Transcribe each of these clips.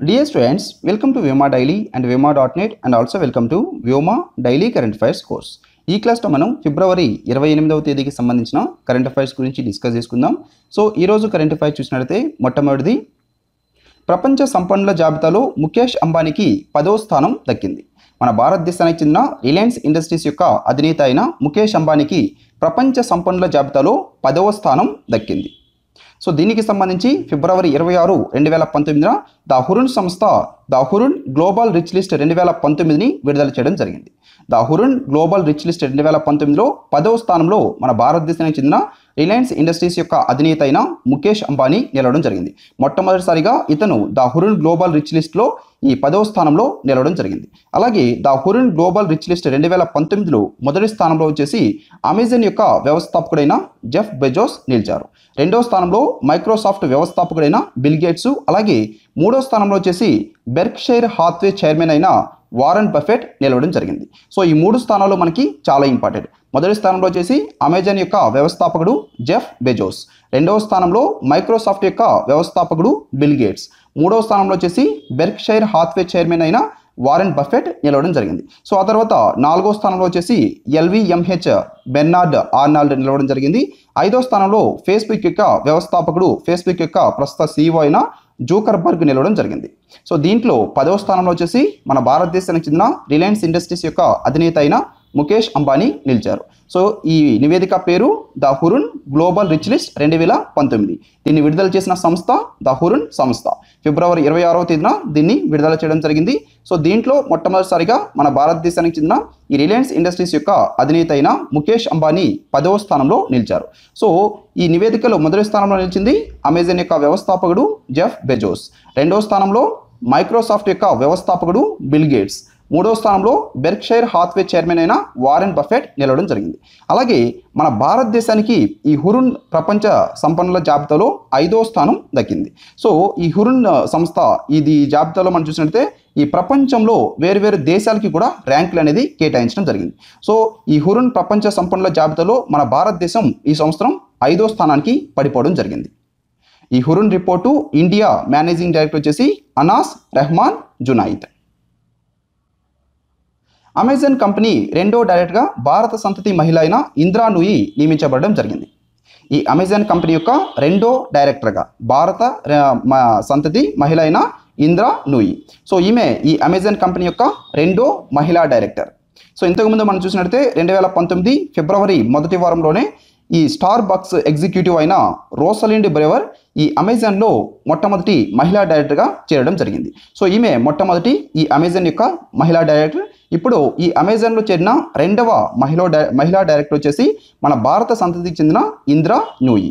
Dear students, welcome to Vyoma Daily and Vyoma.net and also welcome to Vyoma Daily Current Affairs course. ఈ క్లాస్లో మనం ఫిబ్రవరి ఇరవై ఎనిమిదవ తేదీకి సంబంధించిన కరెంట్ అఫైర్స్ గురించి డిస్కస్ చేసుకుందాం సో ఈరోజు కరెంట్ అఫైర్స్ చూసినట్లయితే మొట్టమొదటిది ప్రపంచ సంపన్నుల జాబితాలో ముఖేష్ అంబానీకి పదో స్థానం దక్కింది మన భారతదేశానికి చెందిన రిలయన్స్ ఇండస్ట్రీస్ యొక్క అధినేత అయిన ముఖేష్ అంబానీకి ప్రపంచ సంపన్నుల జాబితాలో పదవ స్థానం దక్కింది సో దీనికి సంబంధించి ఫిబ్రవరి ఇరవై ఆరు రెండు వేల పంతొమ్మిదిన ద హురున్ సంస్థ the Hurun global rich list రెండు వేల పంతొమ్మిదిని విడుదల చేయడం జరిగింది the Hurun global rich list రెండు వేల పంతొమ్మిదిలో పదవ స్థానంలో మన భారతదేశానికి చెందిన రిలయన్స్ ఇండస్ట్రీస్ యొక్క అధినేత అయిన ముఖేష్ అంబానీ నిలవడం జరిగింది మొట్టమొదటిసారిగా ఇతను ద హురున్ గ్లోబల్ రిచ్ లిస్ట్లో ఈ పదవ స్థానంలో నిలవడం జరిగింది అలాగే the Hurun global rich list రెండు వేల పంతొమ్మిదిలో మొదటి స్థానంలో వచ్చేసి అమెజాన్ యొక్క వ్యవస్థాపకుడైన జెఫ్ బెజోస్ నిలిచారు రెండవ స్థానంలో మైక్రోసాఫ్ట్ వ్యవస్థాపకుడైన బిల్ గేట్స్ అలాగే మూడో స్థానంలో వచ్చేసి బెర్క్షైర్ హాత్వే చైర్మన్ అయిన వారన్ బఫెట్ నిలవడం జరిగింది సో ఈ మూడు స్థానాలు మనకి చాలా ఇంపార్టెంట్ మొదటి స్థానంలో వచ్చేసి అమెజాన్ యొక్క వ్యవస్థాపకుడు జెఫ్ బెజోస్ రెండవ స్థానంలో మైక్రోసాఫ్ట్ యొక్క వ్యవస్థాపకుడు బిల్ గేట్స్ మూడవ స్థానంలో వచ్చేసి బెర్క్షైర్ హాత్వే చైర్మన్ అయిన వారెన్ బఫెట్ నిలవడం జరిగింది సో ఆ తర్వాత నాలుగో స్థానంలో వచ్చేసి ఎల్విఎంహెచ్ బెర్నార్డ్ ఆర్నాల్డ్ నిలవడం జరిగింది ఐదో స్థానంలో ఫేస్బుక్ యొక్క వ్యవస్థాపకుడు ఫేస్బుక్ యొక్క ప్రస్తుత సీఈఓ అయిన జూకర్బర్గ్ నిలవడం జరిగింది సో దీంట్లో పదవ స్థానంలో వచ్చేసి మన భారతదేశానికి చెందిన రిలయన్స్ ఇండస్ట్రీస్ యొక్క అధినేత అయిన ముఖేష్ అంబానీ నిలిచారు సో ఈ నివేదిక పేరు the Hurun global rich list రెండు వేల పంతొమ్మిది దీన్ని విడుదల చేసిన సంస్థ ద హురున్ సంస్థ ఫిబ్రవరి ఇరవై ఆరవ తేదీన దీన్ని విడుదల చేయడం జరిగింది సో దీంట్లో మొట్టమొదటిసారిగా మన భారతదేశానికి చెందిన ఈ రిలయన్స్ ఇండస్ట్రీస్ యొక్క అధినేత అయిన ముఖేష్ అంబానీ పదవ స్థానంలో నిలిచారు సో ఈ నివేదికలో మొదటి స్థానంలో నిలిచింది అమెజాన్ యొక్క వ్యవస్థాపకుడు జెఫ్ బెజోస్ రెండవ స్థానంలో మైక్రోసాఫ్ట్ యొక్క వ్యవస్థాపకుడు బిల్ గేట్స్ మూడో స్థానంలో బెర్క్షైర్ హాత్వే చైర్మన్ అయిన వారెన్ బఫెట్ నిలవడం జరిగింది అలాగే మన భారతదేశానికి ఈ హురున్ ప్రపంచ సంపన్నుల జాబితాలో ఐదో స్థానం దక్కింది సో ఈ హురున్ సంస్థ ఇది జాబితాలో మనం చూసినట్లయితే ఈ ప్రపంచంలో వేరువేరు దేశాలకి కూడా ర్యాంకులు అనేది కేటాయించడం జరిగింది సో ఈ హురున్ ప్రపంచ సంపన్నుల జాబితాలో మన భారతదేశం ఈ సంవత్సరం ఐదో స్థానానికి పడిపోవడం జరిగింది ఈ Hurun report India managing director వచ్చేసి అనాస్ రెహమాన్ జునైద్ అమెజాన్ కంపెనీ రెండో డైరెక్టర్గా భారత సంతతి మహిళ అయిన ఇంద్రా నూయి నియమించబడడం జరిగింది ఈ అమెజాన్ కంపెనీ యొక్క రెండో డైరెక్టర్గా భారత ర- మ- సంతతి మహిళ అయిన ఇంద్రా నూయి సో ఈమె ఈ అమెజాన్ కంపెనీ యొక్క రెండో మహిళా డైరెక్టర్ సో ఇంతకుముందు మనం చూసినట్లయితే రెండు వేల పంతొమ్మిది ఫిబ్రవరి మొదటి వారంలోనే ఈ స్టార్ బక్స్ ఎగ్జిక్యూటివ్ అయిన రోసలిండ్ బ్రెవర్ ఈ అమెజాన్లో మొట్టమొదటి మహిళా డైరెక్టర్గా చేరడం జరిగింది సో ఈమె మొట్టమొదటి ఈ అమెజాన్ యొక్క మహిళా డైరెక్టర్ ఇప్పుడు ఈ అమెజాన్లో చేరిన రెండవ మహిళా డై మహిళా డైరెక్టర్ వచ్చేసి మన భారత సంతతికి చెందిన ఇంద్రా న్యూయి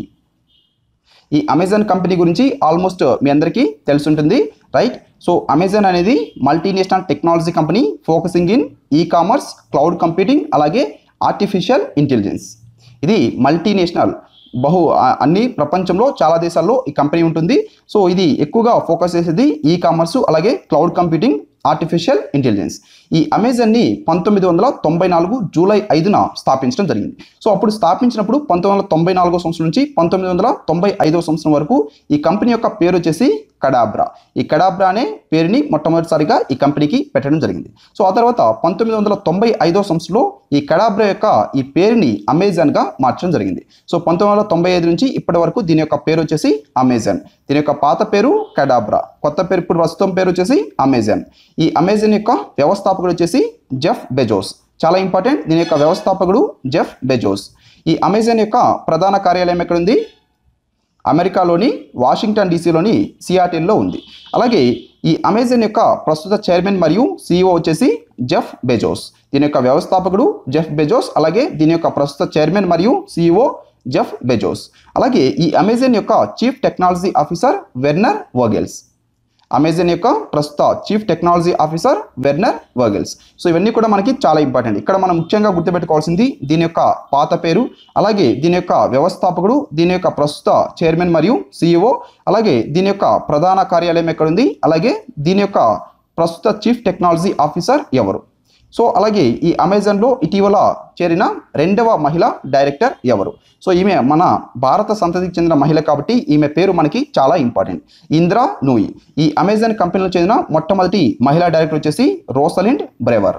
ఈ అమెజాన్ కంపెనీ గురించి ఆల్మోస్ట్ మీ అందరికీ తెలుసుంటుంది రైట్ సో అమెజాన్ అనేది multinational technology company focusing in e commerce cloud computing అలాగే ఆర్టిఫిషియల్ ఇంటెలిజెన్స్ ఇది మల్టీనేషనల్ బహు ఆ- అన్ని ప్రపంచంలో చాలా దేశాల్లో ఈ కంపెనీ ఉంటుంది సో ఇది ఎక్కువగా ఫోకస్ చేసేది ఈ కామర్స్ అలాగే క్లౌడ్ కంప్యూటింగ్ ఆర్టిఫిషియల్ ఇంటెలిజెన్స్ ఈ అమెజాన్ని పంతొమ్మిది వందల తొంభై నాలుగు జూలై ఐదున స్థాపించడం జరిగింది సో అప్పుడు స్థాపించినప్పుడు పంతొమ్మిది వందల తొంభై నాలుగో సంవత్సరం నుంచి పంతొమ్మిది వందల తొంభై ఐదో సంవత్సరం వరకు ఈ కంపెనీ యొక్క పేరు వచ్చేసి కడాబ్రా ఈ కడాబ్రా అనే పేరుని మొట్టమొదటిసారిగా ఈ కంపెనీకి పెట్టడం జరిగింది సో ఆ తర్వాత పంతొమ్మిది వందల తొంభై ఐదో సంవత్సరంలో ఈ కడాబ్రా యొక్క ఈ పేరుని అమెజాన్గా మార్చడం జరిగింది సో పంతొమ్మిది వందల తొంభై ఐదు నుంచి ఇప్పటి వరకు దీని యొక్క పేరు వచ్చేసి అమెజాన్ దీని యొక్క పాత పేరు కడాబ్రా కొత్త పేరు ఇప్పుడు ప్రస్తుతం పేరు వచ్చేసి అమెజాన్ ఈ అమెజాన్ యొక్క వ్యవస్థాపకుడు వచ్చేసి జెఫ్ బెజోస్ చాలా ఇంపార్టెంట్ దీని యొక్క వ్యవస్థాపకుడు జెఫ్ బెజోస్ ఈ అమెజాన్ యొక్క ప్రధాన కార్యాలయం ఎక్కడుంది అమెరికాలోని వాషింగ్టన్ డీసీలోని సియాటిల్లో ఉంది అలాగే ఈ అమెజాన్ యొక్క ప్రస్తుత చైర్మన్ మరియు సీఈఓ వచ్చేసి జెఫ్ బెజోస్ దీని యొక్క వ్యవస్థాపకుడు జెఫ్ బెజోస్ అలాగే దీని యొక్క ప్రస్తుత చైర్మన్ మరియు సీఈఓ జెఫ్ బెజోస్ అలాగే ఈ అమెజాన్ యొక్క chief technology officer Werner Vogels Amazon యొక్క ప్రస్తుత chief technology officer Werner Vogels so ఇవన్నీ కూడా మనకి చాలా ఇంపార్టెంట్ ఇక్కడ మనం ముఖ్యంగా గుర్తుపెట్టుకోవాల్సింది దీని యొక్క పాత పేరు అలాగే దీని యొక్క వ్యవస్థాపకుడు దీని యొక్క ప్రస్తుత చైర్మన్ మరియు సీఈఓ అలాగే దీని యొక్క ప్రధాన కార్యాలయం ఎక్కడుంది అలాగే దీని యొక్క ప్రస్తుత చీఫ్ టెక్నాలజీ ఆఫీసర్ ఎవరు సో అలాగే ఈ అమెజాన్లో ఇటీవల చేరిన రెండవ మహిళ డైరెక్టర్ ఎవరు సో ఈమె మన భారత సంతతికి చెందిన మహిళ కాబట్టి ఈమె పేరు మనకి చాలా ఇంపార్టెంట్ ఇంద్రా నూయి ఈ అమెజాన్ కంపెనీలో చెందిన మొట్టమొదటి మహిళా డైరెక్టర్ వచ్చేసి Rosalind Brewer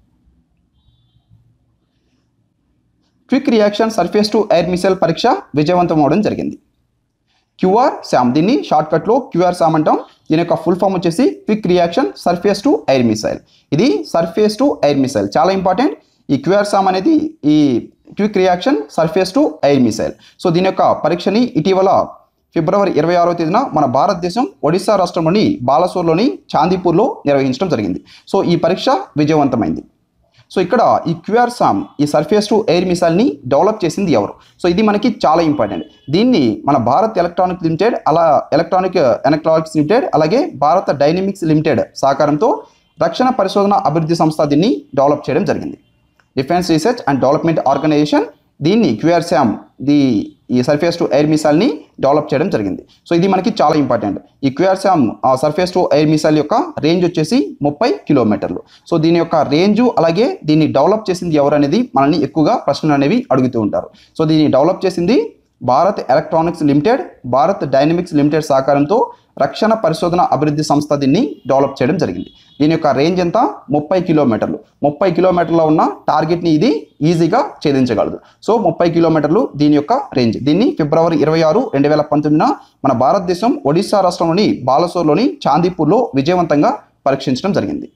quick reaction surface to air missile పరీక్ష విజయవంతం అవడం జరిగింది క్యూఆర్ శామ్ దీన్ని షార్ట్కట్లో క్యూఆర్ శామ్ అంటాం దీని యొక్క ఫుల్ ఫామ్ వచ్చేసి quick reaction surface to air missile ఇది సర్ఫేస్ టు ఎయిర్ మిసైల్ చాలా ఇంపార్టెంట్ ఈ క్యూఆర్ శామ్ అనేది ఈ quick reaction surface to air missile so దీని యొక్క పరీక్షని ఇటీవల ఫిబ్రవరి ఇరవై ఆరో తేదీన మన భారతదేశం ఒడిశా రాష్ట్రంలోని బాలసోర్లోని చాందీపూర్లో నిర్వహించడం జరిగింది సో ఈ పరీక్ష విజయవంతమైంది సో ఇక్కడ ఈ క్యూఆర్ సామ్ ఈ సర్ఫేస్ టు ఎయిర్ మిసైల్ని డెవలప్ చేసింది ఎవరు సో ఇది మనకి చాలా ఇంపార్టెంట్ దీన్ని మన భారత్ ఎలక్ట్రానిక్ లిమిటెడ్ అలా ఎలక్ట్రానిక్ ఎలక్ట్రానిక్స్ లిమిటెడ్ అలాగే భారత డైనమిక్స్ లిమిటెడ్ సహకారంతో రక్షణ పరిశోధన అభివృద్ధి సంస్థ దీన్ని డెవలప్ చేయడం జరిగింది defence research and development organisation దీన్ని క్యూఆర్ శామ్ ది ఈ సర్ఫేస్ టు ఎయిర్ మిసైల్ని డెవలప్ చేయడం జరిగింది సో ఇది మనకి చాలా ఇంపార్టెంట్ ఈ QR SAM surface to air missile యొక్క రేంజ్ వచ్చేసి ముప్పై కిలోమీటర్లు సో దీని యొక్క రేంజు అలాగే దీన్ని డెవలప్ చేసింది ఎవరు అనేది మనల్ని ఎక్కువగా ప్రశ్నలు అనేవి అడుగుతూ ఉంటారు సో దీన్ని డెవలప్ చేసింది Bharat electronics limited Bharat dynamics limited సహకారంతో రక్షణ పరిశోధన అభివృద్ధి సంస్థ దీన్ని డెవలప్ చేయడం జరిగింది దీని యొక్క రేంజ్ ఎంత ముప్పై కిలోమీటర్లు ముప్పై కిలోమీటర్లో ఉన్న టార్గెట్ని ఇది ఈజీగా ఛేదించగలదు సో ముప్పై కిలోమీటర్లు దీని యొక్క రేంజ్ దీన్ని ఫిబ్రవరి ఇరవై ఆరు రెండు వేల పంతొమ్మిదిన మన భారతదేశం ఒడిశా రాష్ట్రంలోని బాలసోర్లోని చాందీపూర్లో విజయవంతంగా పరీక్షించడం జరిగింది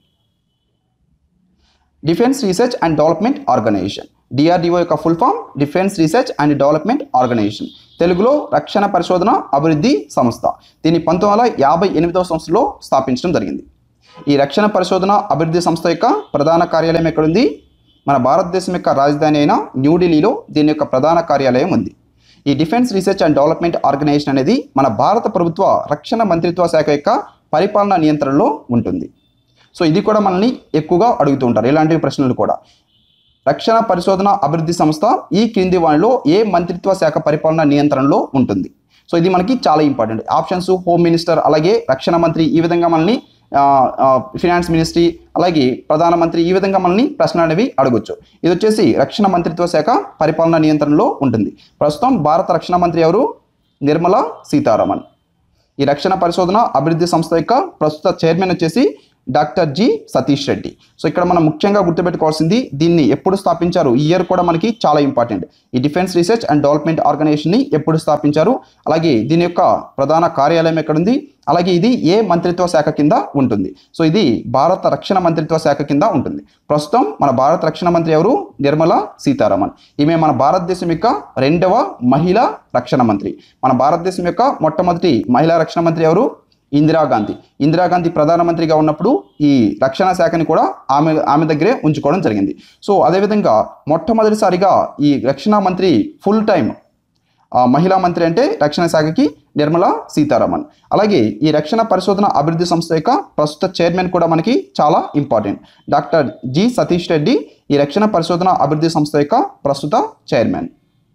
defence research and development organisation DRDO యొక్క full form defence research and development organisation తెలుగులో రక్షణ పరిశోధన అభివృద్ధి సంస్థ దీన్ని పంతొమ్మిది వందల యాభై ఎనిమిదవ సంవత్సరంలో స్థాపించడం జరిగింది ఈ రక్షణ పరిశోధన అభివృద్ధి సంస్థ యొక్క ప్రధాన కార్యాలయం ఎక్కడుంది మన భారతదేశం యొక్క రాజధాని అయిన న్యూఢిల్లీలో దీని యొక్క ప్రధాన కార్యాలయం ఉంది ఈ defence research and development organisation అనేది మన భారత ప్రభుత్వ రక్షణ మంత్రిత్వ శాఖ యొక్క పరిపాలనా నియంత్రణలో ఉంటుంది సో ఇది కూడా మనల్ని ఎక్కువగా అడుగుతూ ఉంటారు ఇలాంటి ప్రశ్నలు కూడా రక్షణ పరిశోధన అభివృద్ధి సంస్థ ఈ క్రింది వానిలో ఏ మంత్రిత్వ శాఖ పరిపాలన నియంత్రణలో ఉంటుంది సో ఇది మనకి చాలా ఇంపార్టెంట్ ఆప్షన్స్ హోమ్ మినిస్టర్ అలాగే రక్షణ మంత్రి ఈ విధంగా మనల్ని ఫినాన్స్ మినిస్ట్రీ అలాగే ప్రధానమంత్రి ఈ విధంగా మనల్ని ప్రశ్నలు అనేవి అడగొచ్చు ఇది వచ్చేసి రక్షణ మంత్రిత్వ శాఖ పరిపాలన నియంత్రణలో ఉంటుంది ప్రస్తుతం భారత రక్షణ మంత్రి ఎవరు నిర్మలా సీతారామన్ ఈ రక్షణ పరిశోధన అభివృద్ధి సంస్థ యొక్క ప్రస్తుత చైర్మన్ వచ్చేసి doctor G Satish Reddy so ఇక్కడ మనం ముఖ్యంగా గుర్తుపెట్టుకోవాల్సింది దీన్ని ఎప్పుడు స్థాపించారు ఈ ఇయర్ కూడా మనకి చాలా ఇంపార్టెంట్ ఈ డిఫెన్స్ రీసెర్చ్ అండ్ డెవలప్మెంట్ ఆర్గనైజేషన్ని ఎప్పుడు స్థాపించారు అలాగే దీని యొక్క ప్రధాన కార్యాలయం ఎక్కడుంది అలాగే ఇది ఏ మంత్రిత్వ శాఖ కింద ఉంటుంది సో ఇది భారత రక్షణ మంత్రిత్వ శాఖ కింద ఉంటుంది ప్రస్తుతం మన భారత రక్షణ మంత్రి ఎవరు నిర్మలా సీతారామన్ ఈమె మన భారతదేశం యొక్క రెండవ మహిళా రక్షణ మంత్రి మన భారతదేశం యొక్క మొట్టమొదటి మహిళా రక్షణ మంత్రి ఎవరు ఇందిరాగాంధీ ఇందిరాగాంధీ ప్రధానమంత్రిగా ఉన్నప్పుడు ఈ రక్షణ శాఖని కూడా ఆమె ఆమె దగ్గరే ఉంచుకోవడం జరిగింది సో అదేవిధంగా మొట్టమొదటిసారిగా ఈ రక్షణ మంత్రి ఫుల్ టైం ఆ, మహిళా మంత్రి అంటే రక్షణ శాఖకి నిర్మలా సీతారామన్ అలాగే ఈ రక్షణ పరిశోధన అభివృద్ధి సంస్థ యొక్క ప్రస్తుత చైర్మన్ కూడా మనకి చాలా important doctor G Satish Reddy ఈ రక్షణ పరిశోధన అభివృద్ధి సంస్థ యొక్క ప్రస్తుత చైర్మన్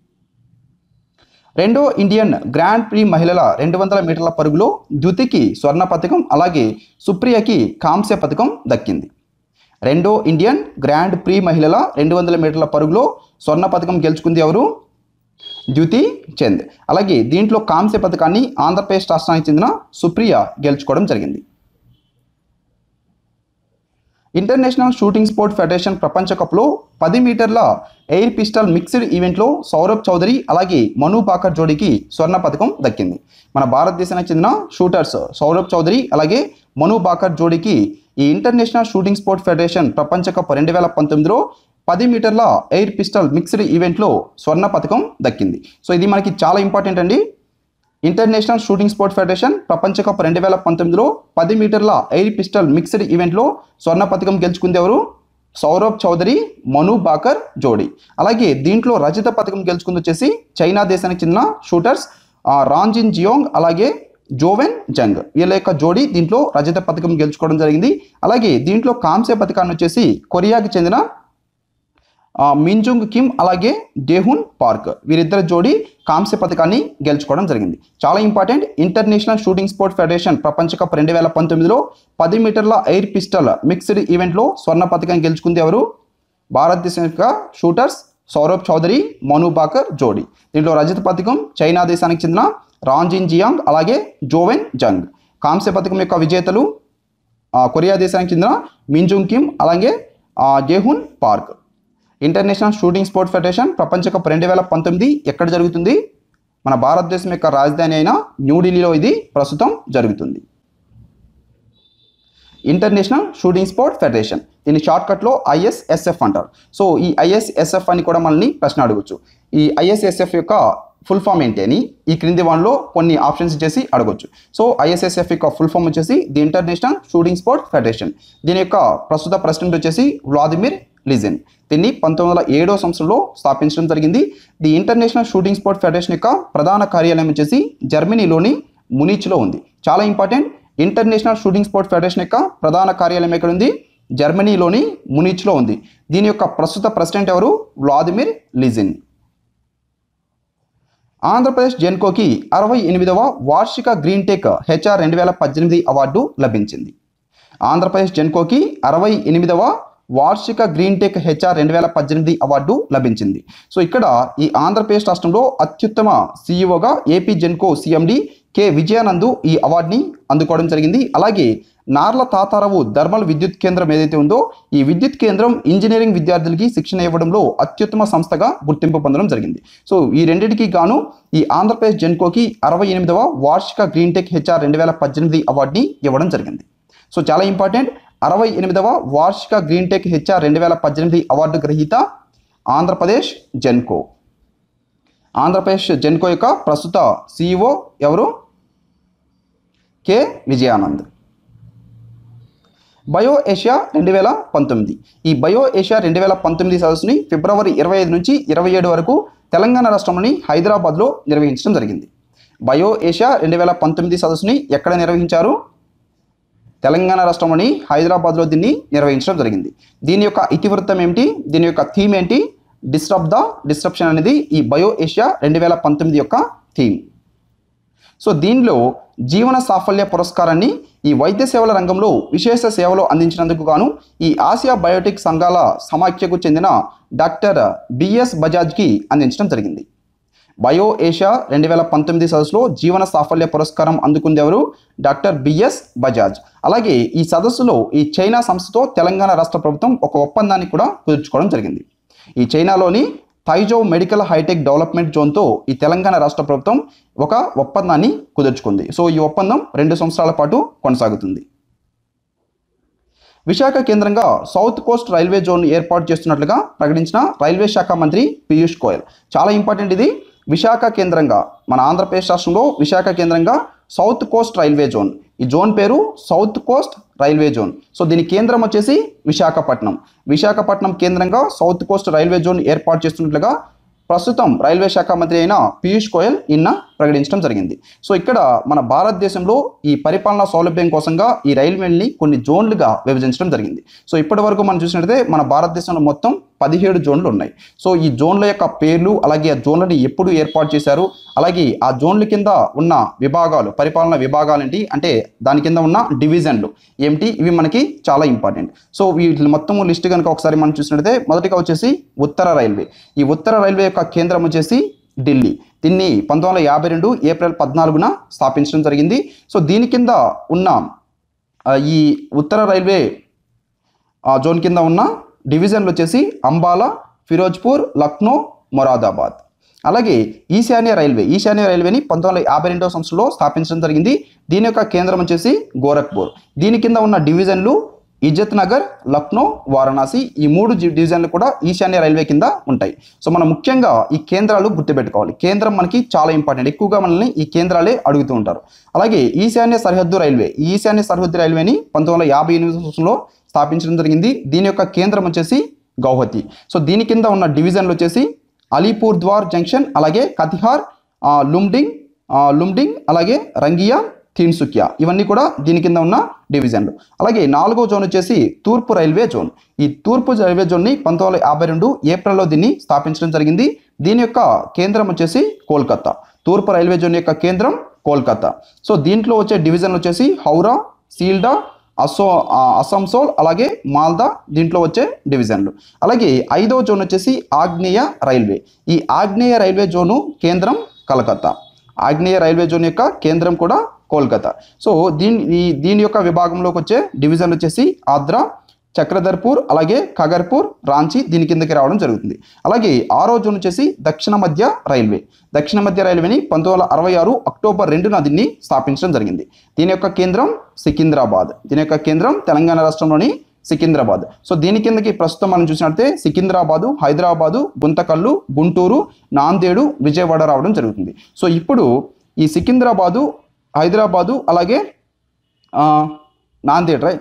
రెండో ఇండియన్ గ్రాండ్ ప్రీ మహిళల రెండు వందల మీటర్ల పరుగులో ద్యుతికి స్వర్ణ పథకం అలాగే సుప్రియకి కాంస్య పథకం దక్కింది రెండో ఇండియన్ గ్రాండ్ ప్రీ మహిళల రెండు వందల మీటర్ల పరుగులో స్వర్ణ పథకం గెలుచుకుంది ఎవరు ద్యుతి చంద్ అలాగే దీంట్లో కాంస్య పథకాన్ని ఆంధ్రప్రదేశ్ రాష్ట్రానికి చెందిన సుప్రియ గెలుచుకోవడం జరిగింది ఇంటర్నేషనల్ షూటింగ్ స్పోర్ట్ ఫెడరేషన్ ప్రపంచ కప్లో పది మీటర్ల ఎయిర్ పిస్టల్ మిక్స్డ్ ఈవెంట్లో సౌరభ్ చౌదరి అలాగే మను పాకర్ జోడీకి స్వర్ణ పథకం దక్కింది మన భారతదేశానికి చెందిన షూటర్స్ సౌరభ్ చౌదరి అలాగే మను పాకర్ జోడీకి ఈ ఇంటర్నేషనల్ షూటింగ్ స్పోర్ట్ ఫెడరేషన్ ప్రపంచ కప్ రెండు వేల పంతొమ్మిదిలో పది మీటర్ల ఎయిర్ పిస్టల్ మిక్స్డ్ ఈవెంట్లో స్వర్ణ పథకం దక్కింది సో ఇది మనకి చాలా ఇంపార్టెంట్ అండి ఇంటర్నేషనల్ షూటింగ్ స్పోర్ట్ ఫెడరేషన్ ప్రపంచ కప్ రెండు వేల పంతొమ్మిదిలో పది మీటర్ల ఎయిర్ పిస్టల్ మిక్స్డ్ ఈవెంట్లో స్వర్ణ పథకం గెలుచుకుంది ఎవరు సౌరభ్ చౌదరి మను బాకర్ జోడీ అలాగే దీంట్లో రజత పథకం గెలుచుకుంది వచ్చేసి చైనా దేశానికి చెందిన షూటర్స్ ఆ, రాంజిన్ జియోంగ్ అలాగే జోవెన్ జంగ్ వీళ్ళ యొక్క జోడీ దీంట్లో రజత పథకం గెలుచుకోవడం జరిగింది అలాగే దీంట్లో కాంస్య పథకాన్ని వచ్చేసి కొరియాకి చెందిన ఆ, మింజుంగ్ కిమ్ అలాగే డేహున్ పార్క్ వీరిద్దరి జోడీ కాంస్య పథకాన్ని గెలుచుకోవడం జరిగింది చాలా important international shooting sport federation ప్రపంచ కప్ రెండు వేల పంతొమ్మిదిలో పది మీటర్ల ఎయిర్ పిస్టల్ మిక్స్డ్ ఈవెంట్లో స్వర్ణ పథకం గెలుచుకుంది ఎవరు భారతదేశం యొక్క షూటర్స్ సౌరభ్ చౌదరి మను బాకర్ జోడీ దీంట్లో రజత పథకం చైనా దేశానికి చెందిన రాంజిన్ జియాంగ్ అలాగే జోవెన్ జంగ్ కాంస్య పథకం యొక్క విజేతలు ఆ, కొరియా దేశానికి చెందిన మింజుంగ్ కిమ్ అలాగే ఆ, Jaehun Park international shooting sport federation ప్రపంచ కప్ రెండు వేల పంతొమ్మిది ఎక్కడ జరుగుతుంది మన భారతదేశం యొక్క రాజధాని అయిన న్యూఢిల్లీలో ఇది ప్రస్తుతం జరుగుతుంది ఇంటర్నేషనల్ షూటింగ్ స్పోర్ట్ ఫెడరేషన్ దీని షార్ట్కట్లో ఐఎస్ఎస్ఎఫ్ అంటారు సో ఈ ఐఎస్ఎస్ఎఫ్ అని కూడా మనల్ని ప్రశ్న అడగచ్చు ఈ ఐఎస్ఎస్ఎఫ్ యొక్క ఫుల్ ఫామ్ ఏంటి అని ఈ క్రింది వన్లో కొన్ని ఆప్షన్స్ ఇచ్చేసి అడగొచ్చు సో ఐఎస్ఎస్ఎఫ్ యొక్క ఫుల్ ఫామ్ వచ్చేసి the international shooting sport federation దీని యొక్క ప్రస్తుత ప్రెసిడెంట్ వచ్చేసి వ్లాదిమిర్ లిజెన్ దీన్ని పంతొమ్మిది వందల ఏడో సంవత్సరంలో స్థాపించడం జరిగింది the international shooting sport federation యొక్క ప్రధాన కార్యాలయం వచ్చేసి జర్మనీలోని మునిచ్లో ఉంది చాలా important international shooting sport federation యొక్క ప్రధాన కార్యాలయం ఎక్కడ ఉంది జర్మనీలోని మునిచ్లో ఉంది దీని యొక్క ప్రస్తుత ప్రెసిడెంట్ ఎవరు వ్లాదిమిర్ లిజిన్ ఆంధ్రప్రదేశ్ జెన్కోకి అరవై ఎనిమిదవ వార్షిక గ్రీన్ టెక్ హెచ్ఆర్ రెండు వేల పద్దెనిమిది అవార్డు లభించింది ఆంధ్రప్రదేశ్ జెన్కోకి అరవై ఎనిమిదవ వార్షిక గ్రీన్ టెక్ హెచ్ఆర్ రెండు వేల పద్దెనిమిది అవార్డు లభించింది సో ఇక్కడ ఈ ఆంధ్రప్రదేశ్ రాష్ట్రంలో అత్యుత్తమ సీఈఓగా AP Genco CMD K Vijayanand ఈ అవార్డుని అందుకోవడం జరిగింది అలాగే నార్ల తాతారావు థర్మల్ విద్యుత్ కేంద్రం ఏదైతే ఉందో ఈ విద్యుత్ కేంద్రం ఇంజనీరింగ్ విద్యార్థులకి శిక్షణ ఇవ్వడంలో అత్యుత్తమ సంస్థగా గుర్తింపు పొందడం జరిగింది సో ఈ రెండింటికి గాను ఈ ఆంధ్రప్రదేశ్ జెన్కోకి అరవై ఎనిమిదవ వార్షిక గ్రీన్ టెక్ హెచ్ఆర్ రెండు వేల పద్దెనిమిది అవార్డుని ఇవ్వడం జరిగింది సో చాలా ఇంపార్టెంట్ అరవై ఎనిమిదవ వార్షిక గ్రీన్ టెక్ హెచ్ఆర్ రెండు వేల పద్దెనిమిది అవార్డు గ్రహీత ఆంధ్రప్రదేశ్ జెన్కో ఆంధ్రప్రదేశ్ జెన్కో యొక్క ప్రస్తుత సిఇఓ ఎవరు కె విజయానంద్ బయో ఏషియా రెండు వేల పంతొమ్మిది ఈ బయో ఏషియా రెండు వేల పంతొమ్మిది సదస్సుని ఫిబ్రవరి ఇరవై ఐదు నుంచి ఇరవై ఏడు వరకు తెలంగాణ రాష్ట్రంలోని హైదరాబాద్లో నిర్వహించడం జరిగింది బయో ఏషియా రెండు వేల పంతొమ్మిది సదస్సుని ఎక్కడ నిర్వహించారు తెలంగాణ రాష్ట్రంలోని హైదరాబాద్లో దీన్ని నిర్వహించడం జరిగింది దీని యొక్క ఇతివృత్తం ఏమిటి దీని యొక్క థీమ్ ఏంటి డిస్టర్బ్ ద డిస్ట్రప్షన్ అనేది ఈ బయో ఏషియా రెండు వేల పంతొమ్మిది యొక్క థీమ్ సో దీనిలో జీవన సాఫల్య పురస్కారాన్ని ఈ వైద్య సేవల రంగంలో విశేష సేవలు అందించినందుకు గాను ఈ ఆసియా బయోటిక్ సంఘాల సమాఖ్యకు చెందిన డాక్టర్ బిఎస్ బజాజ్కి అందించడం జరిగింది బయో ఏషియా రెండు వేల పంతొమ్మిది సదస్సులో జీవన సాఫల్య పురస్కారం అందుకుంది ఎవరు డాక్టర్ బిఎస్ బజాజ్ అలాగే ఈ సదస్సులో ఈ చైనా సంస్థతో తెలంగాణ రాష్ట్ర ప్రభుత్వం ఒక ఒప్పందాన్ని కూడా కుదుర్చుకోవడం జరిగింది ఈ చైనాలోని థైజో మెడికల్ హైటెక్ డెవలప్మెంట్ జోన్తో ఈ తెలంగాణ రాష్ట్ర ప్రభుత్వం ఒక ఒప్పందాన్ని కుదుర్చుకుంది సో ఈ ఒప్పందం రెండు సంవత్సరాల పాటు కొనసాగుతుంది విశాఖ కేంద్రంగా సౌత్ కోస్ట్ రైల్వే జోన్ ఏర్పాటు చేస్తున్నట్లుగా ప్రకటించిన రైల్వే శాఖ మంత్రి పీయూష్ గోయల్ చాలా ఇంపార్టెంట్ ఇది విశాఖ కేంద్రంగా మన ఆంధ్రప్రదేశ్ రాష్ట్రంలో విశాఖ కేంద్రంగా సౌత్ కోస్ట్ రైల్వే జోన్ ఈ జోన్ పేరు south coast railway zone so దీని కేంద్రం వచ్చేసి విశాఖపట్నం విశాఖపట్నం కేంద్రంగా సౌత్ కోస్ట్ రైల్వే జోన్ ఏర్పాటు చేస్తున్నట్లుగా ప్రస్తుతం రైల్వే శాఖ మంత్రి అయిన పీయూష్ గోయల్ నిన్న ప్రకటించడం జరిగింది సో ఇక్కడ మన భారతదేశంలో ఈ పరిపాలనా సౌలభ్యం కోసంగా ఈ రైల్వేని కొన్ని జోన్లుగా విభజించడం జరిగింది సో ఇప్పటి వరకు మనం చూసినట్లయితే మన భారతదేశంలో మొత్తం పదిహేడు జోన్లు ఉన్నాయి సో ఈ జోన్ల యొక్క పేర్లు అలాగే ఆ జోన్లని ఎప్పుడు ఏర్పాటు చేశారు అలాగే ఆ జోన్ల కింద ఉన్న విభాగాలు పరిపాలన విభాగాలు ఏంటి అంటే దాని కింద ఉన్న డివిజన్లు ఏమిటి ఇవి మనకి చాలా ఇంపార్టెంట్ సో వీటి మొత్తం లిస్ట్ కనుక ఒకసారి మనం చూసినట్లయితే మొదటిగా వచ్చేసి ఉత్తర రైల్వే ఈ ఉత్తర రైల్వే యొక్క కేంద్రం వచ్చేసి ఢిల్లీ దీన్ని పంతొమ్మిది వందల యాభై రెండు ఏప్రిల్ పద్నాలుగున స్థాపించడం జరిగింది సో దీని కింద ఉన్న ఆ, ఈ ఉత్తర రైల్వే ఆ జోన్ కింద ఉన్న డివిజన్లు వచ్చేసి అంబాలా ఫిరోజ్పూర్ లక్నో మొరాదాబాద్ అలాగే ఈశాన్య రైల్వే ఈశాన్య రైల్వేని పంతొమ్మిది వందల యాభై రెండవ సంవత్సరంలో స్థాపించడం జరిగింది దీని యొక్క కేంద్రం వచ్చేసి గోరఖ్పూర్ దీని కింద ఉన్న డివిజన్లు ఇజ్జత్ నగర్ లక్నో వారణాసి ఈ మూడు జి- డివిజన్లు కూడా ఈశాన్య రైల్వే కింద ఉంటాయి సో మనం ముఖ్యంగా ఈ కేంద్రాలు గుర్తుపెట్టుకోవాలి కేంద్రం మనకి చాలా ఇంపార్టెంట్ ఎక్కువగా మనల్ని ఈ కేంద్రాలే అడుగుతూ ఉంటారు అలాగే ఈశాన్య సరిహద్దు రైల్వే ఈ ఈశాన్య సరిహద్దు రైల్వేని పంతొమ్మిది వందల యాభై ఎనిమిది సంవత్సరంలో స్థాపించడం జరిగింది దీని యొక్క కేంద్రం వచ్చేసి గౌహతి సో దీని కింద ఉన్న డివిజన్లు వచ్చేసి అలీపూర్ ద్వార్ జంక్షన్ అలాగే కతిహార్ ఆ, లుమ్డింగ్ ఆ, లుమ్డింగ్ అలాగే రంగియా తిన్సుకియా ఇవన్నీ కూడా దీని కింద ఉన్న డివిజన్లు అలాగే నాలుగో జోన్ వచ్చేసి తూర్పు రైల్వే జోన్ ఈ తూర్పు రైల్వే జోన్ని పంతొమ్మిది వందల యాభై రెండు ఏప్రిల్లో దీన్ని స్థాపించడం జరిగింది దీని యొక్క కేంద్రం వచ్చేసి కోల్కతా తూర్పు రైల్వే జోన్ యొక్క కేంద్రం కోల్కతా సో దీంట్లో వచ్చే డివిజన్లు వచ్చేసి హౌరా సీల్డా అసో ఆ, అసంసోల్ అలాగే మాల్దా దీంట్లో వచ్చే డివిజన్లు అలాగే ఐదవ జోన్ వచ్చేసి ఆగ్నేయ రైల్వే ఈ ఆగ్నేయ రైల్వే జోను కేంద్రం కలకత్తా ఆగ్నేయ రైల్వే జోన్ యొక్క కేంద్రం కూడా కోల్కతా సో దీని ఈ దీని యొక్క విభాగంలోకి వచ్చే డివిజన్ వచ్చేసి ఆద్రా చక్రధర్పూర్ అలాగే ఖగర్పూర్ రాంచీ దీని కిందకి రావడం జరుగుతుంది అలాగే ఆరో జోన్ వచ్చేసి దక్షిణ మధ్య రైల్వే దక్షిణ మధ్య రైల్వేని పంతొమ్మిది వందల అరవై ఆరు అక్టోబర్ రెండున దీన్ని స్థాపించడం జరిగింది దీని యొక్క కేంద్రం సికింద్రాబాద్ దీని యొక్క కేంద్రం తెలంగాణ రాష్ట్రంలోని సికింద్రాబాద్ సో దీని కిందకి ప్రస్తుతం మనం చూసినట్లయితే సికింద్రాబాదు హైదరాబాదు గుంతకల్లు గుంటూరు నాందేడు విజయవాడ రావడం జరుగుతుంది సో ఇప్పుడు ఈ సికింద్రాబాదు హైదరాబాదు అలాగే ఆ, Nanded right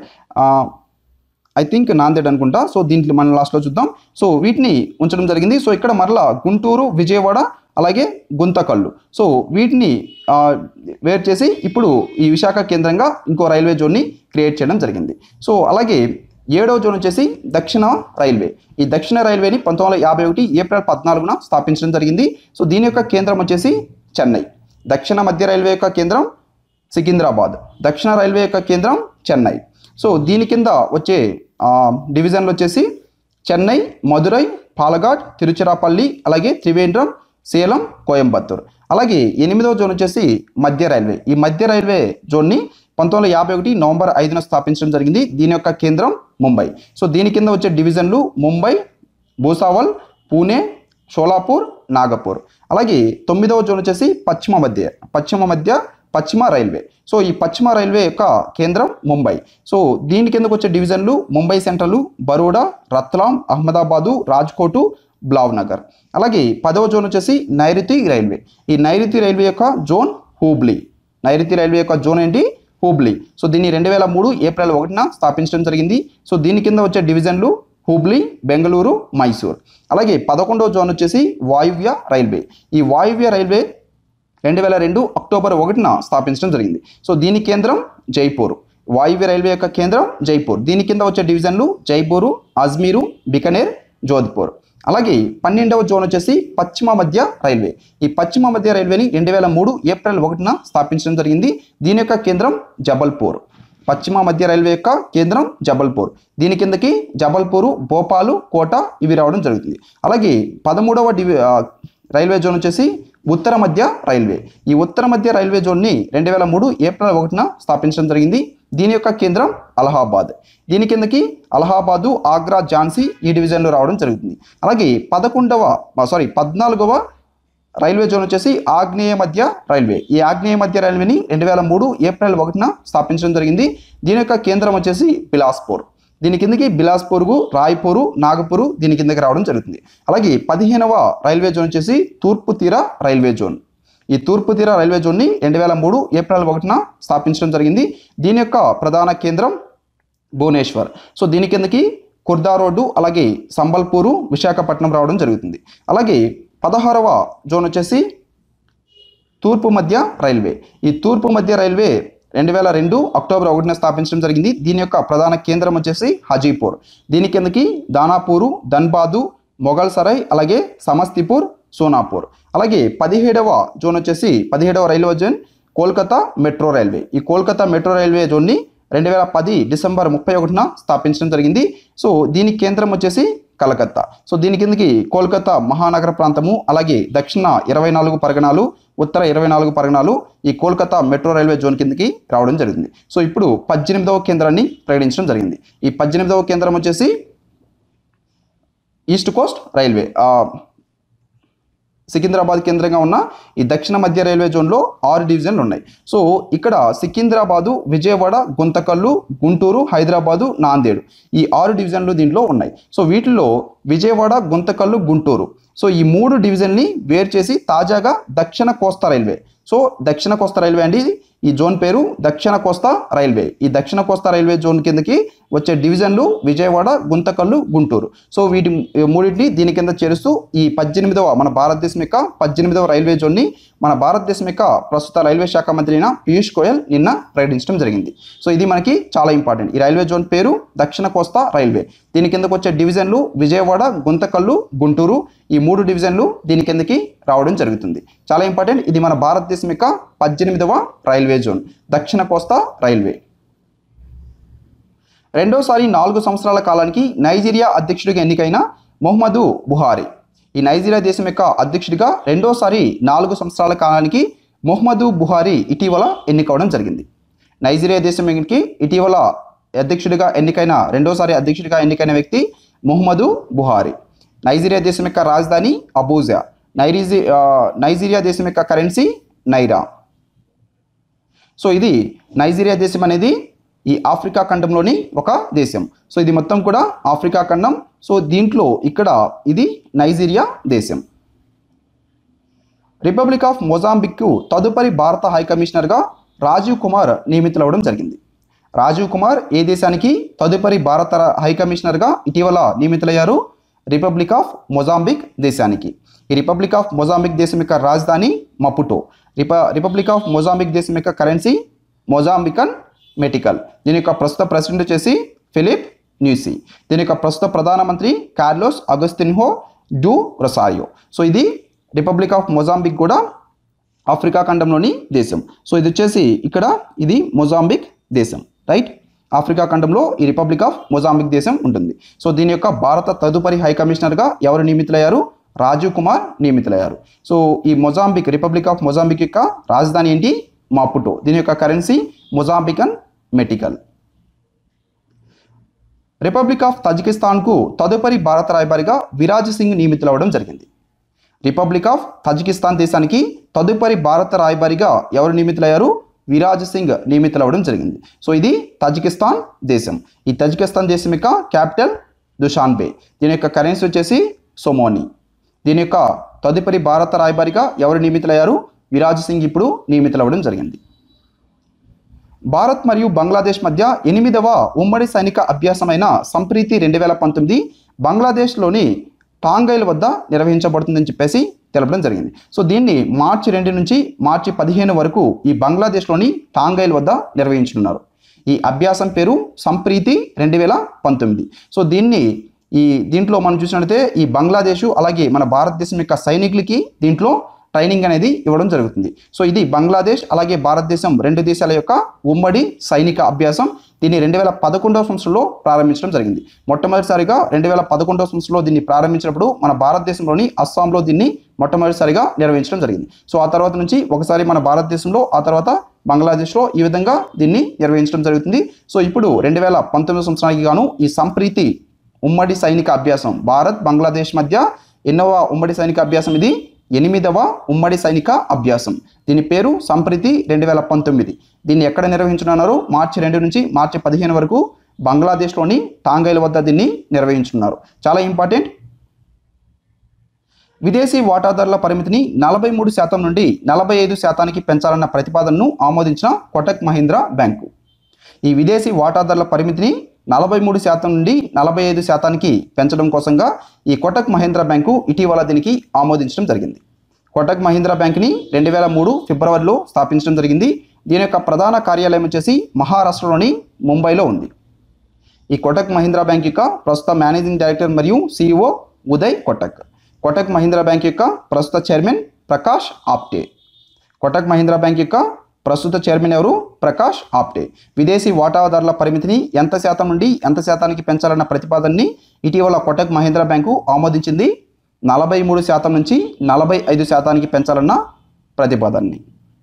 I think Nanded అనుకుంటా సో దీంట్లో మనం లాస్ట్లో చూద్దాం సో వీటిని ఉంచడం జరిగింది సో ఇక్కడ మరలా గుంటూరు విజయవాడ అలాగే గుంతకల్లు సో వీటిని ఆ, వేరు చేసి ఇప్పుడు ఈ విశాఖ కేంద్రంగా ఇంకో రైల్వే జోన్ని క్రియేట్ చేయడం జరిగింది సో అలాగే ఏడవ జోన్ వచ్చేసి దక్షిణ రైల్వే ఈ దక్షిణ రైల్వేని పంతొమ్మిది వందల యాభై ఒకటి ఏప్రిల్ పద్నాలుగున స్థాపించడం జరిగింది సో దీని యొక్క కేంద్రం వచ్చేసి చెన్నై దక్షిణ మధ్య రైల్వే యొక్క కేంద్రం సికింద్రాబాద్ దక్షిణ రైల్వే యొక్క కేంద్రం చెన్నై సో దీని కింద వచ్చే ఆ, డివిజన్లు వచ్చేసి చెన్నై మదురై పాలఘాట్ తిరుచిరాపల్లి అలాగే త్రివేంద్రం సేలం కోయంబత్తూర్ అలాగే ఎనిమిదవ జోన్ వచ్చేసి మధ్య రైల్వే ఈ మధ్య రైల్వే జోన్ని పంతొమ్మిది వందల యాభై ఒకటి నవంబర్ ఐదున స్థాపించడం జరిగింది దీని యొక్క కేంద్రం ముంబై సో దీని కింద వచ్చే డివిజన్లు ముంబై భూసావల్ పూణే షోలాపూర్ నాగపూర్ అలాగే తొమ్మిదవ జోన్ వచ్చేసి పశ్చిమ మధ్య పశ్చిమ మధ్య పశ్చిమ రైల్వే సో ఈ పశ్చిమ రైల్వే యొక్క కేంద్రం ముంబై సో దీని కిందకు వచ్చే డివిజన్లు ముంబై సెంట్రల్ బరోడా రత్లాం అహ్మదాబాదు రాజ్కోటు బ్లావ్నగర్ అలాగే పదవ జోన్ వచ్చేసి నైరుతి రైల్వే ఈ నైరుతి రైల్వే యొక్క జోన్ హూబ్లీ నైరుతి రైల్వే యొక్క జోన్ ఏంటి హూబ్లీ సో దీన్ని రెండు వేల మూడు ఏప్రిల్ ఒకటిన స్థాపించడం జరిగింది సో దీని కింద వచ్చే డివిజన్లు హూబ్లీ బెంగళూరు మైసూర్ అలాగే పదకొండవ జోన్ వచ్చేసి వాయువ్య రైల్వే ఈ వాయువ్య రైల్వే రెండు వేల రెండు అక్టోబర్ ఒకటిన స్థాపించడం జరిగింది సో దీని కేంద్రం జైపూర్ వాయువ్య రైల్వే యొక్క కేంద్రం జైపూర్ దీని కింద వచ్చే డివిజన్లు జైపూరు అజ్మీరు బికనేర్ జోధ్పూర్ అలాగే పన్నెండవ జోన్ వచ్చేసి పశ్చిమ మధ్య రైల్వే ఈ పశ్చిమ మధ్య రైల్వేని రెండు వేల మూడు ఏప్రిల్ ఒకటిన స్థాపించడం జరిగింది దీని యొక్క కేంద్రం జబల్పూర్ పశ్చిమ మధ్య రైల్వే యొక్క కేంద్రం జబల్పూర్ దీని కిందకి జబల్పూరు భోపాలు కోట ఇవి రావడం జరుగుతుంది అలాగే పదమూడవ డివి ఆ, రైల్వే జోన్ వచ్చేసి ఉత్తర మధ్య రైల్వే ఈ ఉత్తర మధ్య రైల్వే జోన్ని రెండు వేల మూడు ఏప్రిల్ ఒకటిన స్థాపించడం జరిగింది దీని యొక్క కేంద్రం అలహాబాద్ దీని కిందకి అలహాబాదు ఆగ్రా ఝాన్సీ ఈ డివిజన్లో రావడం జరుగుతుంది అలాగే పదకొండవ సారీ పద్నాలుగవ రైల్వే జోన్ వచ్చేసి ఆగ్నేయ మధ్య రైల్వే ఈ ఆగ్నేయ మధ్య రైల్వేని రెండు వేల మూడు ఏప్రిల్ ఒకటిన స్థాపించడం జరిగింది దీని యొక్క కేంద్రం వచ్చేసి బిలాస్పూర్ దీని కిందకి బిలాస్పూర్గు రాయ్పూరు నాగపూరు దీని కిందకి రావడం జరుగుతుంది అలాగే పదిహేనవ రైల్వే జోన్ వచ్చేసి తూర్పు తీర రైల్వే జోన్ ఈ తూర్పు తీర రైల్వే జోన్ని రెండు వేల మూడు ఏప్రిల్ ఒకటిన స్థాపించడం జరిగింది దీని యొక్క ప్రధాన కేంద్రం భువనేశ్వర్ సో దీని కిందకి కుర్దా రోడ్డు అలాగే సంబల్పూరు విశాఖపట్నం రావడం జరుగుతుంది అలాగే పదహారవ జోన్ వచ్చేసి తూర్పు మధ్య రైల్వే ఈ తూర్పు మధ్య రైల్వే రెండు వేల రెండు అక్టోబర్ ఒకటిన స్థాపించడం జరిగింది దీని యొక్క ప్రధాన కేంద్రం వచ్చేసి హాజీపూర్ దీని కిందకి దానాపూరు ధన్బాదు మొఘల్ సరాయ్ అలాగే సమస్తిపూర్ సోనాపూర్ అలాగే పదిహేడవ జోన్ వచ్చేసి పదిహేడవ railway zone Kolkata metro railway ఈ కోల్కతా మెట్రో రైల్వే జోన్ని రెండు వేల పది డిసెంబర్ ముప్పై ఒకటిన స్థాపించడం జరిగింది సో దీని కేంద్రం వచ్చేసి కలకత్తా సో దీని కిందకి కోల్కతా మహానగర ప్రాంతము అలాగే దక్షిణ ఇరవై నాలుగు పరగణాలు ఉత్తర ఇరవై నాలుగు పరగణాలు ఈ కోల్కతా మెట్రో రైల్వే జోన్ కిందకి రావడం జరిగింది సో ఇప్పుడు పద్దెనిమిదవ కేంద్రాన్ని ప్రకటించడం జరిగింది ఈ పద్దెనిమిదవ కేంద్రం వచ్చేసి ఈస్ట్ కోస్ట్ రైల్వే ఆ, సికింద్రాబాద్ కేంద్రంగా ఉన్న ఈ దక్షిణ మధ్య రైల్వే జోన్లో ఆరు డివిజన్లు ఉన్నాయి సో ఇక్కడ సికింద్రాబాదు విజయవాడ గుంతకల్లు గుంటూరు హైదరాబాదు నాందేడు ఈ ఆరు డివిజన్లు దీంట్లో ఉన్నాయి సో వీటిలో విజయవాడ గుంతకల్లు గుంటూరు సో ఈ మూడు డివిజన్ని వేరు చేసి తాజాగా దక్షిణ కోస్తా రైల్వే సో దక్షిణ కోస్తా రైల్వే అండి ఇది. ఈ జోన్ పేరు దక్షిణ కోస్తా రైల్వే ఈ దక్షిణ కోస్తా రైల్వే జోన్ కిందకి వచ్చే డివిజన్లు విజయవాడ గుంతకల్లు గుంటూరు సో వీటి మూడింటిని దీని కింద చేరుస్తూ ఈ పద్దెనిమిదవ మన భారతదేశం యొక్క పద్దెనిమిదవ రైల్వే జోన్ని మన భారతదేశం యొక్క ప్రస్తుత రైల్వే శాఖ మంత్రి అయిన పీయూష్ గోయల్ నిన్న ప్రకటించడం జరిగింది సో ఇది మనకి చాలా ఇంపార్టెంట్ ఈ రైల్వే జోన్ పేరు దక్షిణ కోస్తా రైల్వే దీని కిందకు వచ్చే డివిజన్లు విజయవాడ గుంతకల్లు గుంటూరు ఈ మూడు డివిజన్లు దీని కిందకి రావడం జరుగుతుంది చాలా ఇంపార్టెంట్ ఇది మన భారతదేశం యొక్క పద్దెనిమిదవ రైల్వే జోన్ దక్షిణ కోస్తా రైల్వే రెండోసారి నాలుగు సంవత్సరాల కాలానికి నైజీరియా అధ్యక్షుడిగా ఎన్నికైన మొహమ్మదు బుహారీ ఈ నైజీరియా దేశం యొక్క అధ్యక్షుడిగా రెండోసారి నాలుగు సంవత్సరాల కాలానికి మొహమ్మదు బుహారీ ఇటీవల ఎన్నికవడం జరిగింది నైజీరియా దేశానికి ఇటీవల అధ్యక్షుడిగా ఎన్నికైన రెండోసారి అధ్యక్షుడిగా ఎన్నికైన వ్యక్తి మొహమ్మదు బుహారీ నైజీరియా దేశం యొక్క రాజధాని అబూజా నైరీజీ ఆ, నైజీరియా దేశం యొక్క కరెన్సీ నైరా సో ఇది నైజీరియా దేశం అనేది ఈ ఆఫ్రికా ఖండంలోని ఒక దేశం సో ఇది మొత్తం కూడా ఆఫ్రికా ఖండం సో దీంట్లో ఇక్కడ ఇది నైజీరియా దేశం రిపబ్లిక్ ఆఫ్ మొజాంబిక్కు తదుపరి భారత హై కమిషనర్గా రాజీవ్ కుమార్ నియమితులవడం జరిగింది రాజీవ్ కుమార్ ఏ దేశానికి తదుపరి భారత హై కమిషనర్గా ఇటీవల నియమితులయ్యారు రిపబ్లిక్ ఆఫ్ మొజాంబిక్ దేశానికి ఈ రిపబ్లిక్ ఆఫ్ మొజాంబిక్ దేశం యొక్క రాజధాని మపుటో రిప రిపబ్లిక్ ఆఫ్ మొజాంబిక్ దేశం యొక్క కరెన్సీ మొజాంబికన్ మెటికల్ దీని యొక్క ప్రస్తుత ప్రెసిడెంట్ వచ్చేసి ఫిలిప్ న్యూసీ దీని యొక్క ప్రస్తుత ప్రధానమంత్రి Carlos Agostinho do Rosario so ఇది రిపబ్లిక్ ఆఫ్ మొజాంబిక్ కూడా ఆఫ్రికా ఖండంలోని దేశం సో ఇది వచ్చేసి ఇక్కడ ఇది మొజాంబిక్ దేశం రైట్ ఆఫ్రికా ఖండంలో ఈ రిపబ్లిక్ ఆఫ్ మొజాంబిక్ దేశం ఉంటుంది సో దీని యొక్క భారత తదుపరి హై కమిషనర్గా ఎవరు నియమితులయ్యారు రాజీవ్ కుమార్ నియమితులయ్యారు సో ఈ మొజాంబిక్ రిపబ్లిక్ ఆఫ్ మొజాంబిక్ యొక్క రాజధాని ఏంటి మాపుటో దీని యొక్క currency Mozambican metical republic of తజికిస్తాన్కు తదుపరి భారత రాయబారిగా విరాజ్ సింగ్ నియమితులవడం జరిగింది రిపబ్లిక్ ఆఫ్ తజికిస్తాన్ దేశానికి తదుపరి భారత రాయబారిగా ఎవరు నియమితులయ్యారు విరాజ్ సింగ్ నియమితులవడం జరిగింది సో ఇది తజికిస్తాన్ దేశం ఈ తజికిస్తాన్ దేశం యొక్క క్యాపిటల్ దుషాన్బే దీని యొక్క కరెన్సీ వచ్చేసి సోమోని దీని యొక్క తదుపరి భారత రాయబారిగా ఎవరు నియమితులయ్యారు విరాజ్ సింగ్ ఇప్పుడు నియమితులవడం జరిగింది భారత్ మరియు బంగ్లాదేశ్ మధ్య ఎనిమిదవ ఉమ్మడి సైనిక అభ్యాసమైన సంప్రీతి రెండు వేల పంతొమ్మిది బంగ్లాదేశ్లోని టాంగైల్ వద్ద నిర్వహించబడుతుందని చెప్పేసి తెలపడం జరిగింది సో దీన్ని మార్చి రెండు నుంచి మార్చి పదిహేను వరకు ఈ బంగ్లాదేశ్లోని టాంగైల్ వద్ద నిర్వహించనున్నారు ఈ అభ్యాసం పేరు సంప్రీతి రెండు వేల పంతొమ్మిది సో దీన్ని ఈ దీంట్లో మనం చూసినట్లయితే ఈ బంగ్లాదేశ్ అలాగే మన భారతదేశం యొక్క సైనికులకి దీంట్లో ట్రైనింగ్ అనేది ఇవ్వడం జరుగుతుంది సో ఇది బంగ్లాదేశ్ అలాగే భారతదేశం రెండు దేశాల యొక్క ఉమ్మడి సైనిక అభ్యాసం దీన్ని రెండు వేల పదకొండవ సంవత్సరంలో ప్రారంభించడం జరిగింది మొట్టమొదటిసారిగా రెండు వేల పదకొండవ సంవత్సరంలో దీన్ని ప్రారంభించినప్పుడు మన భారతదేశంలోని అస్సాంలో దీన్ని మొట్టమొదటిసారిగా నిర్వహించడం జరిగింది సో ఆ తర్వాత నుంచి ఒకసారి మన భారతదేశంలో ఆ తర్వాత బంగ్లాదేశ్లో ఈ విధంగా దీన్ని నిర్వహించడం జరుగుతుంది సో ఇప్పుడు రెండు వేల పంతొమ్మిది సంవత్సరానికి గాను ఈ సంప్రీతి ఉమ్మడి సైనిక అభ్యాసం భారత్ బంగ్లాదేశ్ మధ్య ఎన్నవ ఉమ్మడి సైనిక అభ్యాసం ఇది ఎనిమిదవ ఉమ్మడి సైనిక అభ్యాసం దీని పేరు సంప్రీతి రెండు వేల పంతొమ్మిది దీన్ని ఎక్కడ నిర్వహించనున్నారు మార్చి రెండు నుంచి మార్చి పదిహేను వరకు బంగ్లాదేశ్లోని టాంగైల్ వద్ద దీన్ని నిర్వహించున్నారు చాలా ఇంపార్టెంట్ విదేశీ వాటాదారుల పరిమితిని నలభై మూడు శాతం నుండి నలభై ఐదు శాతానికి పెంచాలన్న ప్రతిపాదనను ఆమోదించిన కొటక్ మహీంద్రా బ్యాంకు ఈ విదేశీ వాటాదారుల పరిమితిని నలభై మూడు శాతం నుండి నలభై ఐదు శాతానికి పెంచడం కోసంగా ఈ కొటక్ మహీంద్రా బ్యాంకు ఇటీవల దీనికి ఆమోదించడం జరిగింది కొటక్ మహీంద్రా బ్యాంక్ని రెండు వేల మూడు ఫిబ్రవరిలో స్థాపించడం జరిగింది దీని యొక్క ప్రధాన కార్యాలయం వచ్చేసి మహారాష్ట్రలోని ముంబైలో ఉంది ఈ కొటక్ మహీంద్రా బ్యాంక్ యొక్క ప్రస్తుత మేనేజింగ్ డైరెక్టర్ మరియు సిఇఓ ఉదయ్ కొటక్ కొటక్ మహీంద్రా బ్యాంక్ యొక్క ప్రస్తుత చైర్మన్ ప్రకాష్ ఆప్టే కొటక్ మహీంద్రా బ్యాంక్ యొక్క ప్రస్తుత చైర్మన్ ఎవరు ప్రకాష్ ఆప్టే విదేశీ వాటాదారుల పరిమితిని ఎంత శాతం నుండి ఎంత శాతానికి పెంచాలన్న ప్రతిపాదనని ఇటీవల కొటక్ మహీంద్రా బ్యాంకు ఆమోదించింది నలభై మూడు శాతం నుంచి నలభై ఐదు శాతానికి పెంచాలన్న ప్రతిపాదనని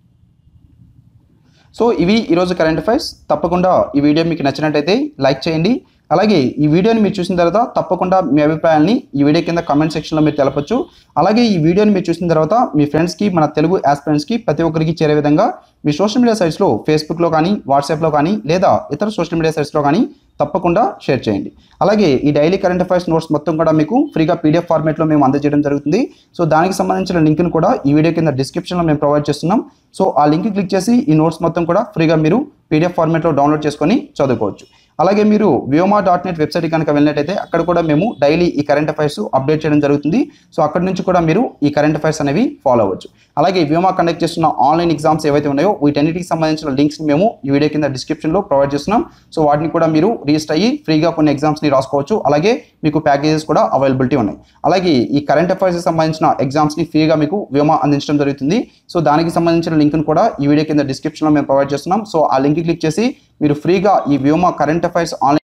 సో ఇవి ఈరోజు కరెంట్ అఫైర్స్ తప్పకుండా ఈ వీడియో మీకు నచ్చినట్టయితే లైక్ చేయండి అలాగే ఈ వీడియోని మీరు చూసిన తర్వాత తప్పకుండా మీ అభిప్రాయాల్ని ఈ వీడియో కింద కామెంట్ సెక్షన్లో మీరు తెలపచ్చు అలాగే ఈ వీడియోని మీరు చూసిన తర్వాత మీ ఫ్రెండ్స్కి మన తెలుగు ఆస్పిరెంట్స్కి ప్రతి ఒక్కరికి చేరే విధంగా మీ సోషల్ మీడియా సైట్స్లో ఫేస్బుక్లో కానీ వాట్సాప్లో కానీ లేదా ఇతర సోషల్ మీడియా సైట్స్లో కానీ తప్పకుండా షేర్ చేయండి అలాగే ఈ డైలీ కరెంట్ అఫైర్స్ నోట్స్ మొత్తం కూడా మీకు ఫ్రీగా పీడిఎఫ్ ఫార్మేట్లో మేము అందజేయడం జరుగుతుంది సో దానికి సంబంధించిన లింక్ను కూడా ఈ వీడియో కింద డిస్క్రిప్షన్లో మేము ప్రొవైడ్ చేస్తున్నాం సో ఆ లింక్ క్లిక్ చేసి ఈ నోట్స్ మొత్తం కూడా ఫ్రీగా మీరు పీడిఎఫ్ ఫార్మేట్లో డౌన్లోడ్ చేసుకొని చదువుకోవచ్చు అలాగే మీరు వ్యోమా డాట్ నెట్ వెబ్సైట్ కనుక వెళ్ళినట్టయితే అక్కడ కూడా మేము డైలీ ఈ కరెంట్ అఫైర్స్ అప్డేట్ చేయడం జరుగుతుంది సో అక్కడ నుంచి కూడా మీరు ఈ కరెంట్ అఫైర్స్ అనేవి ఫాలో అవ్వచ్చు అలాగే వ్యోమా కండక్ట్ చేస్తున్న ఆన్లైన్ ఎగ్జామ్స్ ఏవైతే ఉన్నాయో వీటన్నిటికి సంబంధించిన లింక్స్ మేము ఈ వీడియో కింద డిస్క్రిప్షన్లో ప్రొవైడ్ చేస్తున్నాం సో వాటిని కూడా మీరు రిజిస్టర్ అయ్యి ఫ్రీగా కొన్ని ఎగ్జామ్స్ని రాసుకోవచ్చు అలాగే మీకు ప్యాకేజెస్ కూడా అవైలబిలిటీ ఉన్నాయి అలాగే ఈ కరెంట్ అఫైర్స్కి సంబంధించిన ఎగ్జామ్స్ని ఫ్రీగా మీకు వ్యోమా అందించడం జరుగుతుంది సో దానికి సంబంధించిన లింక్ను కూడా ఈ వీడియో కింద డిస్క్రిప్షన్లో మేము ప్రొవైడ్ చేస్తున్నాం సో ఆ లింక్ క్లిక్ చేసి మీరు ఫ్రీగా ఈ వ్యోమా కరెంట్ అఫైర్స్ ఆన్లైన్